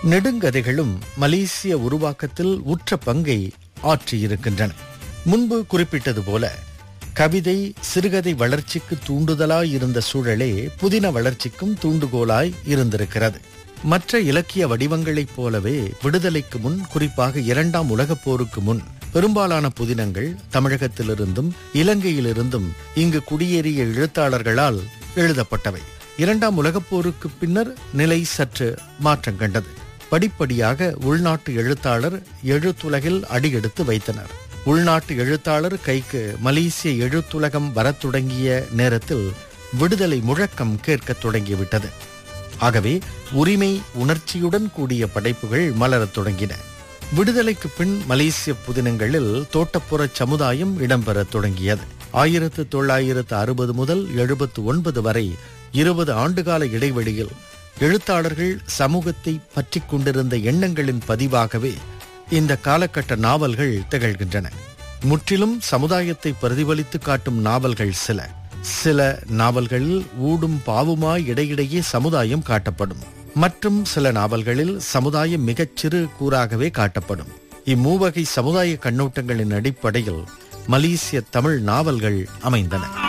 நெடுங்கதைகளும் மலேசிய உருவாக்கத்தில் உற்ற பங்கை ஆற்றியிருக்கின்றன முன்பு குறிப்பிட்டது போல கவிதை சிறுகதை வளர்ச்சிக்கு தூண்டுதலாய் இருந்த சூழலே புதின வளர்ச்சிக்கும் தூண்டுகோலாய் இருந்திருக்கிறது மற்ற இலக்கிய வடிவங்களைப் போலவே விடுதலைக்கு முன் குறிப்பாக இரண்டாம் உலகப் போருக்கு முன் பெரும்பாலான புதினங்கள் தமிழகத்திலிருந்தும் இலங்கையிலிருந்தும் இங்கு குடியேறிய எழுத்தாளர்களால் எழுதப்பட்டவை இரண்டாம் உலகப் போருக்கு பின்னர் நிலை சற்று மாற்றம் கண்டது படிப்படியாக உள்நாட்டு எழுத்தாளர் எழுத்துலகில் அடியெடுத்து வைத்தனர் உள்நாட்டு எழுத்தாளர் கைக்கு மலேசிய எழுத்துலகம் வரத் தொடங்கிய நேரத்தில் விடுதலை முழக்கம் கேட்கத் தொடங்கிவிட்டது ஆகவே உரிமை உணர்ச்சியுடன் கூடிய படைப்புகள் மலரத் தொடங்கின விடுதலைக்கு பின் மலேசிய புதினங்களில் தோட்டப்புற சமுதாயம் இடம்பெறத் தொடங்கியது ஆயிரத்து தொள்ளாயிரத்து அறுபது முதல் எழுபத்து ஒன்பது வரை இருபது ஆண்டுகால இடைவெளியில் எழுத்தாளர்கள் சமூகத்தை பற்றிக் கொண்டிருந்த எண்ணங்களின் பதிவாகவே இந்த காலகட்ட நாவல்கள் திகழ்கின்றன முற்றிலும் சமுதாயத்தை பிரதிபலித்து காட்டும் நாவல்கள் சில சில நாவல்களில் ஊடும் பாவுமாய் இடையிடையே சமுதாயம் காட்டப்படும் மற்றும் சில நாவல்களில் சமுதாயம் மிகச் சிறு கூறாகவே காட்டப்படும் இம்மூவகை சமுதாய கண்ணோட்டங்களின் அடிப்படையில் மலேசிய தமிழ் நாவல்கள் அமைந்தன